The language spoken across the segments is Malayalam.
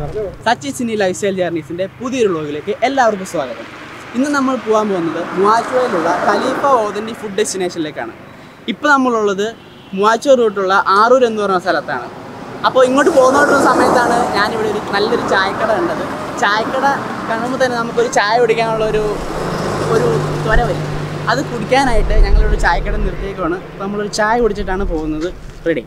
സച്ചിൻ സിനി ലൈഫ് സ്റ്റൈൽ ജേർണീസിൻ്റെ പുതിയൊരു വ്ളോഗിലേക്ക് എല്ലാവർക്കും സ്വാഗതം ഇന്ന് നമ്മൾ പോകാൻ പോകുന്നത് മൂവാറ്റുപുഴയിലുള്ള ഖലീഫ ഓതൻറ്റി ഫുഡ് ഡെസ്റ്റിനേഷനിലേക്കാണ് ഇപ്പോൾ നമ്മളുള്ളത് മൂവാറ്റുപുഴ റൂട്ടുള്ള ആറൂർ എന്ന് പറയുന്ന സ്ഥലത്താണ് അപ്പോൾ ഇങ്ങോട്ട് പോകുന്നോട്ടുള്ള സമയത്താണ് ഞാനിവിടെ ഒരു നല്ലൊരു ചായക്കട കണ്ടത് ചായക്കട കാണുമ്പോൾ തന്നെ നമുക്കൊരു ചായ കുടിക്കാനുള്ള ഒരു ഒരു ത്വര വരും അത് കുടിക്കാനായിട്ട് ഞങ്ങളൊരു ചായക്കട നിർത്തിയേക്കുവാണ് അപ്പോൾ നമ്മളൊരു ചായ കുടിച്ചിട്ടാണ് പോകുന്നത് റെഡി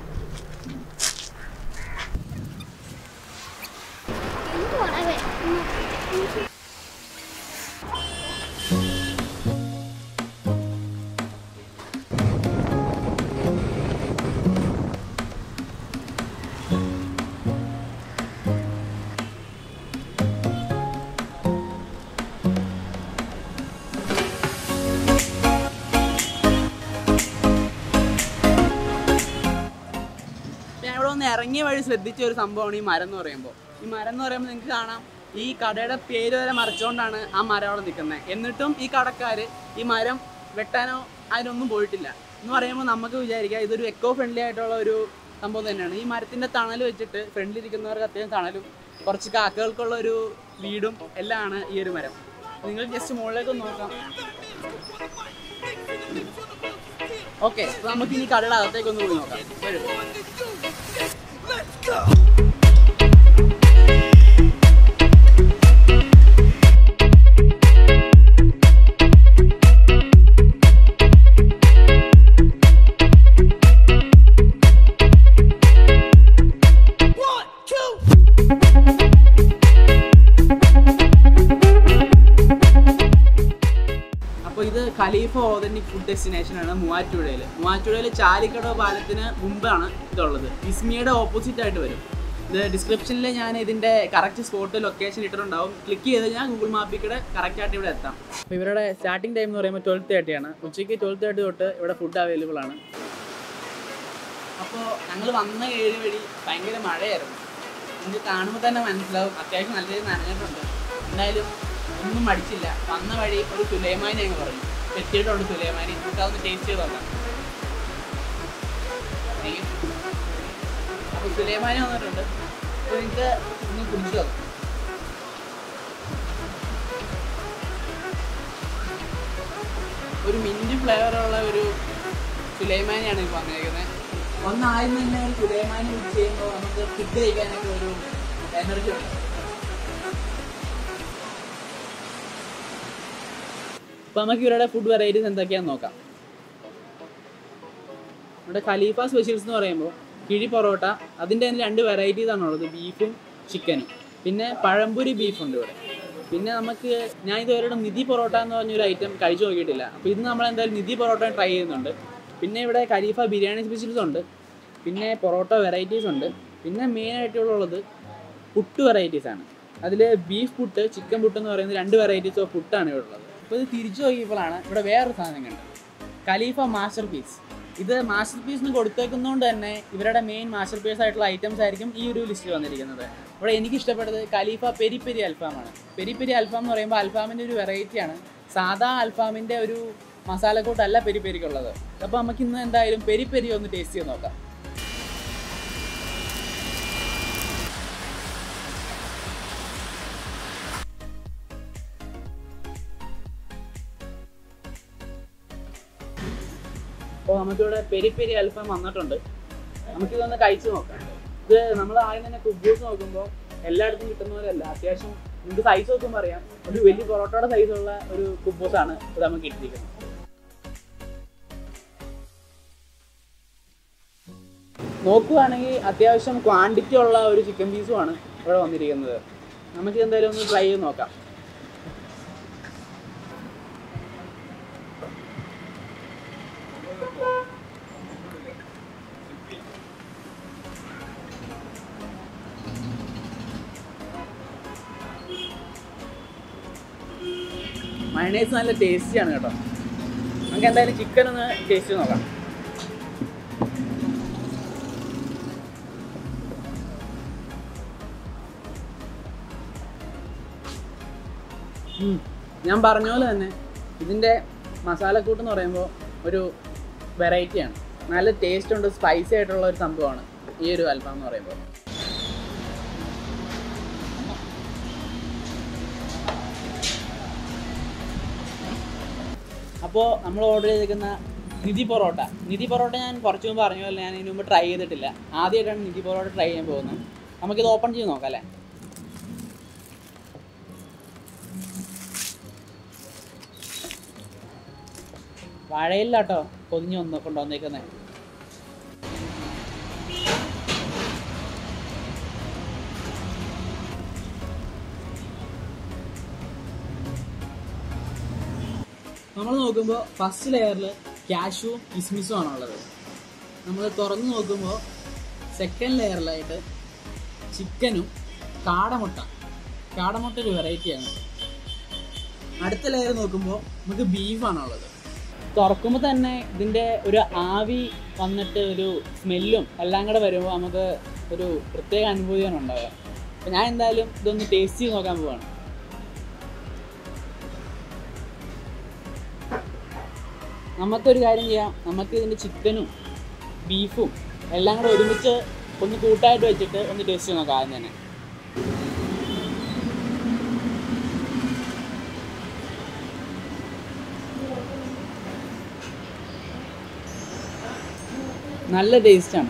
ഞാൻ ഇവിടെ ഒന്ന് ഇറങ്ങിയ വഴി ശ്രദ്ധിച്ച ഒരു സംഭവമാണ് ഈ മരം എന്ന് പറയുമ്പോൾ ഈ മരം എന്ന് പറയുമ്പോൾ നിങ്ങൾക്ക് കാണാം ഈ കടയുടെ പേര് വരെ മറിച്ചുകൊണ്ടാണ് ആ മരം അവിടെ നിൽക്കുന്നത് എന്നിട്ടും ഈ കടക്കാർ ഈ മരം വെട്ടാനോ അതിനൊന്നും പോയിട്ടില്ല എന്ന് പറയുമ്പോൾ നമുക്ക് വിചാരിക്കാം ഇതൊരു എക്കോ ഫ്രണ്ട്ലി ആയിട്ടുള്ള ഒരു സംഭവം തന്നെയാണ് ഈ മരത്തിൻ്റെ തണൽ വെച്ചിട്ട് ഫ്രണ്ടിലിരിക്കുന്നവർക്ക് അത്യാവശ്യം തണലും കുറച്ച് കാക്കകൾക്കുള്ള ഒരു വീടും എല്ലാമാണ് ഈ ഒരു മരം നിങ്ങൾ ജസ്റ്റ് മുകളിലേക്ക് ഒന്ന് നോക്കാം ഓക്കെ നമുക്ക് ഇനി കടയുടെ അകത്തേക്ക് ഒന്ന് പോയി നോക്കാം വരൂ അപ്പോൾ ഇത് ഖലീഫ ഓതന്റിക് ഫുഡ് ഡെസ്റ്റിനേഷൻ ആണ് മൂവാറ്റുപുഴയിൽ മൂവാറ്റുപുഴയിൽ ചാലിക്കടവ് പാലത്തിന് മുമ്പാണ് ഇതുള്ളത് ഇസ്മിയുടെ ഓപ്പോസിറ്റ് ആയിട്ട് വരും ഇത് ഡിസ്ക്രിപ്ഷനിൽ ഞാൻ ഇതിൻ്റെ കറക്റ്റ് സ്പോട്ട് ലൊക്കേഷൻ ഇട്ടിട്ടുണ്ടാവും ക്ലിക്ക് ചെയ്ത് ഞാൻ ഗൂഗിൾ മാപ്പിൽ കൂടെ കറക്റ്റ് ആയിട്ട് ഇവിടെ എത്താം അപ്പോൾ ഇവരുടെ സ്റ്റാർട്ടിംഗ് ടൈം എന്ന് പറയുമ്പോൾ ട്വൽത്ത് തേർട്ടി ആണ് ഉച്ചയ്ക്ക് ട്വൽത്ത് തേർട്ടി തൊട്ട് ഇവിടെ ഫുഡ് അവൈലബിൾ ആണ് അപ്പോൾ ഞങ്ങൾ വന്ന ഏഴ് വഴി ഭയങ്കര മഴയായിരുന്നു നിങ്ങൾക്ക് കാണുമ്പോൾ തന്നെ മനസ്സിലാവും അത്യാവശ്യം നല്ല രീതിയിൽ നനഞ്ഞിട്ടുണ്ട് എന്തായാലും ഒന്നും മടിച്ചില്ല വന്ന വഴി ഒരു സുലൈമാനി ഞങ്ങൾ പറഞ്ഞു എത്തിയിട്ടുണ്ട് സുലൈമാനി നമുക്ക് അതൊന്ന് ടേസ്റ്റ് ചെയ്ത് നോക്കാം അപ്പോൾ സുലൈമാനി വന്നിട്ടുണ്ട് അപ്പോൾ നിങ്ങൾക്ക് ഒന്ന് കുടിച്ചു നോക്കാം ഒരു മിൻറ്റ് ഫ്ലേവറുള്ള ഒരു സുലൈമാനിയാണ് ഇപ്പോൾ വന്നിരിക്കുന്നത് ഒന്നാദ്യം തന്നെ ഒരു സുലൈമാനി മിക്സ് ചെയ്യുമ്പോൾ നമുക്ക് ഫുഡ് കഴിക്കാനൊക്കെ ഒരു എനർജി ഉണ്ട് അപ്പോൾ നമുക്ക് ഇവരുടെ ഫുഡ് വെറൈറ്റീസ് എന്തൊക്കെയാണെന്ന് നോക്കാം ഇവിടെ ഖലീഫ സ്പെഷ്യൽസ് എന്ന് പറയുമ്പോൾ കിഴി പൊറോട്ട അതിൻ്റെ തന്നെ രണ്ട് വെറൈറ്റീസ് ആണുള്ളത് ബീഫും ചിക്കനും പിന്നെ പഴംപൊരി ബീഫുണ്ട് ഇവിടെ പിന്നെ നമുക്ക് ഞാൻ ഇതുവരെ നിധി പൊറോട്ട എന്ന് പറഞ്ഞൊരു ഐറ്റം കഴിച്ചു നോക്കിയിട്ടില്ല അപ്പോൾ ഇത് നമ്മൾ എന്തായാലും നിധി പൊറോട്ട ട്രൈ ചെയ്യുന്നുണ്ട് പിന്നെ ഇവിടെ ഖലീഫ ബിരിയാണി സ്പെഷ്യൽസ് ഉണ്ട് പിന്നെ പൊറോട്ട വെറൈറ്റീസ് ഉണ്ട് പിന്നെ മെയിൻ ആയിട്ടുള്ളത് പുട്ട് വെറൈറ്റീസ് ആണ് അതിൽ ബീഫ് പുട്ട് ചിക്കൻ പുട്ട് എന്ന് പറയുന്ന രണ്ട് വെറൈറ്റീസ് ഓഫ് പുട്ടാണ് ഇവിടെ ഉള്ളത് അപ്പോൾ ഇത് തിരിച്ചു നോക്കിയപ്പോഴാണ് ഇവിടെ വേറൊരു സാധനം കണ്ടത് ഖലീഫ മാസ്റ്റർ പീസ് ഇത് മാസ്റ്റർ പീസിന് കൊടുത്തേക്കുന്നതുകൊണ്ട് തന്നെ ഇവരുടെ മെയിൻ മാസ്റ്റർ പീസ് ആയിട്ടുള്ള ഐറ്റംസ് ആയിരിക്കും ഈ ഒരു ലിസ്റ്റിൽ വന്നിരിക്കുന്നത് ഇവിടെ എനിക്ക് ഇഷ്ടപ്പെട്ടത് ഖലീഫ പെരി പെരി അൽഫാമാണ് പെരി പെരി അൽഫാം എന്ന് പറയുമ്പോൾ അൽഫാമിൻ്റെ ഒരു വെറൈറ്റിയാണ് സാധാ അൽഫാമിൻ്റെ ഒരു മസാലക്കൂട്ടല്ല പെരി പെരിക്കുള്ളത് അപ്പോൾ നമുക്ക് ഇന്ന് എന്തായാലും പെരി പെരി ഒന്ന് ടേസ്റ്റ് ചെയ്ത് നോക്കാം അപ്പോൾ നമുക്കിവിടെ പെരി പെരി അൽഫാം വന്നിട്ടുണ്ട് നമുക്കിതൊന്ന് കഴിച്ചു നോക്കാം ഇത് നമ്മൾ ആദ്യം തന്നെ കുബൂസ് നോക്കുമ്പോൾ എല്ലായിടത്തും കിട്ടുന്ന പോലെയല്ല അത്യാവശ്യം നിങ്ങൾക്ക് സൈസ് നോക്കുമ്പോൾ അറിയാം ഒരു വലിയ പൊറോട്ടയുടെ സൈസുള്ള ഒരു കുബൂസാണ് ഇത് നമുക്ക് കിട്ടിയിരിക്കുന്നത് നോക്കുകയാണെങ്കിൽ അത്യാവശ്യം ക്വാണ്ടിറ്റി ഉള്ള ഒരു ചിക്കൻ പീസുമാണ് ഇവിടെ വന്നിരിക്കുന്നത് നമുക്ക് എന്തായാലും ഒന്ന് ട്രൈ ചെയ്ത് നോക്കാം മയണൈസ് നല്ല ടേസ്റ്റിയാണ് കേട്ടോ നമുക്ക് എന്തായാലും ചിക്കൻ ഒന്ന് ടേസ്റ്റ് നോക്കാം ഉം. ഞാൻ പറഞ്ഞ പോലെ തന്നെ ഇതിൻ്റെ മസാലക്കൂട്ട് എന്ന് പറയുമ്പോൾ ഒരു വെറൈറ്റിയാണ് നല്ല ടേസ്റ്റ് ഉണ്ട് സ്പൈസി ആയിട്ടുള്ള ഒരു സംഭവമാണ് ഈ ഒരു അൽഫാം എന്ന് പറയുമ്പോൾ അപ്പോൾ നമ്മൾ ഓർഡർ ചെയ്തിരിക്കുന്ന നിധി പൊറോട്ട നിധി പൊറോട്ട ഞാൻ കുറച്ച് മുമ്പ് പറഞ്ഞ പോലെ ഞാൻ ഇതിന് മുമ്പ് ട്രൈ ചെയ്തിട്ടില്ല ആദ്യമായിട്ടാണ് നിധി പൊറോട്ട ട്രൈ ചെയ്യാൻ പോകുന്നത് നമുക്കിത് ഓപ്പൺ ചെയ്ത് നോക്കാം അല്ലേ വാഴയില്ലാട്ടോ പൊതിഞ്ഞ് വന്ന് കൊണ്ടുവന്നേക്കുന്നത് നമ്മൾ നോക്കുമ്പോൾ ഫസ്റ്റ് ലെയറിൽ ക്യാഷുവും കിസ്മിസും ആണുള്ളത് നമ്മൾ തുറന്ന് നോക്കുമ്പോൾ സെക്കൻഡ് ലെയറിലായിട്ട് ചിക്കനും കാടമുട്ട കാടമുട്ട ഒരു വെറൈറ്റിയാണ് അടുത്ത ലെയർ നോക്കുമ്പോൾ നമുക്ക് ബീഫാണുള്ളത് തുറക്കുമ്പോൾ തന്നെ ഇതിൻ്റെ ഒരു ആവി വന്നിട്ട് ഒരു സ്മെല്ലും എല്ലാം കൂടെ വരുമ്പോൾ നമുക്ക് ഒരു പ്രത്യേക അനുഭൂതിയാണ് ഉണ്ടാവുക അപ്പോൾ ഞാൻ എന്തായാലും ഇതൊന്ന് ടേസ്റ്റ് ചെയ്ത് നോക്കാൻ പോവാണ് നമുക്കൊരു കാര്യം ചെയ്യാം നമുക്ക് ഇതിൻ്റെ ചിക്കനും ബീഫും എല്ലാം കൂടെ ഒരുമിച്ച് ഒന്ന് കൂട്ടായിട്ട് വെച്ചിട്ട് ഒന്ന് ടേസ്റ്റ് ചെയ്ത് നോക്കാം ആദ്യം തന്നെ നല്ല ടേസ്റ്റാണ്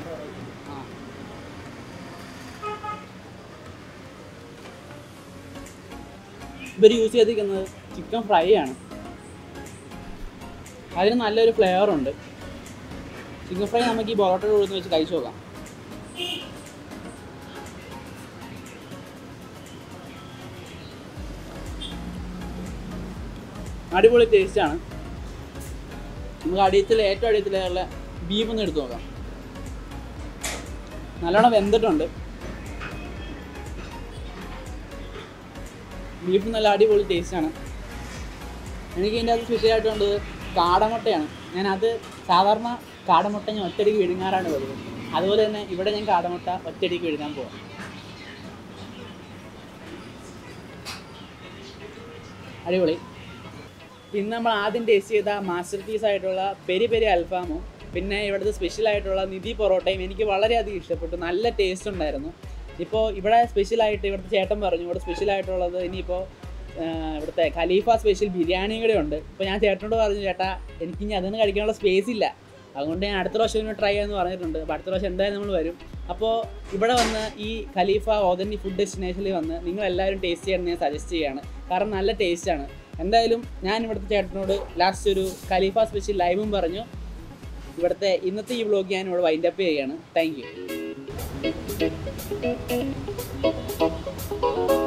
ഇവർ യൂസ് ചെയ്തിരിക്കുന്നത് ചിക്കൻ ഫ്രൈ ആണ് അതിന് നല്ലൊരു ഫ്ലേവർ ഉണ്ട് ചിക്കൻ ഫ്രൈ നമുക്ക് ഈ പൊറോട്ടയുടെ കൂടെ വെച്ച് കഴിച്ചു നോക്കാം അടിപൊളി ടേസ്റ്റാണ് നമുക്ക് അടിയത്തിൽ ഏറ്റവും അടിയത്തിലുള്ള ബീഫ് ഒന്ന് എടുത്ത് നോക്കാം നല്ലോണം വെന്തിട്ടുണ്ട് ബീഫ് നല്ല അടിപൊളി ടേസ്റ്റാണ് എനിക്ക് ഇതിൻ്റെ അത് സ്പെഷ്യലായിട്ട് വേണ്ടത് കാടമുട്ടയാണ് ഞാൻ അത് സാധാരണ കാടമുട്ട ഞാൻ ഒറ്റയടിക്ക് വിഴുങ്ങാറാണ് പതിവ് അതുപോലെ തന്നെ ഇവിടെ ഞാൻ കാടമുട്ട ഒറ്റയടിക്ക് വിഴുങ്ങാൻ പോവാം അടിപൊളി ഇന്ന് നമ്മൾ ആദ്യം ടേസ്റ്റ് ചെയ്ത മാസ്റ്റർ പീസ് ആയിട്ടുള്ള പെരി പെരി അൽഫാമും പിന്നെ ഇവിടുത്തെ സ്പെഷ്യൽ ആയിട്ടുള്ള നിധി പൊറോട്ടയും എനിക്ക് വളരെയധികം ഇഷ്ടപ്പെട്ടു നല്ല ടേസ്റ്റ് ഉണ്ടായിരുന്നു ഇപ്പോൾ ഇവിടെ സ്പെഷ്യലായിട്ട് ഇവിടുത്തെ ചേട്ടൻ പറഞ്ഞു ഇവിടെ സ്പെഷ്യൽ ആയിട്ടുള്ളത് ഇനിയിപ്പോൾ ഇവിടുത്തെ ഖലീഫ സ്പെഷ്യൽ ബിരിയാണിയും കൂടെ ഉണ്ട് ഇപ്പോൾ ഞാൻ ചേട്ടനോട് പറഞ്ഞു ചേട്ടാ എനിക്ക് ഇനി അതിന് കഴിക്കാനുള്ള സ്പേസ് ഇല്ല അതുകൊണ്ട് ഞാൻ അടുത്ത പ്രാവശ്യം ഇങ്ങനെ ട്രൈ ചെയ്യാമെന്ന് പറഞ്ഞിട്ടുണ്ട് അപ്പോൾ അടുത്ത പ്രാവശ്യം എന്തായാലും നമ്മൾ വരും അപ്പോൾ ഇവിടെ വന്ന് ഈ ഖലീഫ ഓതന്റി ഫുഡ് ഡെസ്റ്റിനേഷനിൽ വന്ന് നിങ്ങൾ എല്ലാവരും ടേസ്റ്റ് ചെയ്യണം ഞാൻ സജസ്റ്റ് ചെയ്യാണ് കാരണം നല്ല ടേസ്റ്റാണ് എന്തായാലും ഞാൻ ഇവിടുത്തെ ചേട്ടനോട് ലാസ്റ്റ് ഒരു ഖലീഫ സ്പെഷ്യൽ ലൈവും പറഞ്ഞു ഇവിടുത്തെ ഇന്നത്തെ ഈ വ്ലോഗ് ഞാൻ ഇവിടെ വൈൻഡപ്പ് ചെയ്യുകയാണ് താങ്ക് യു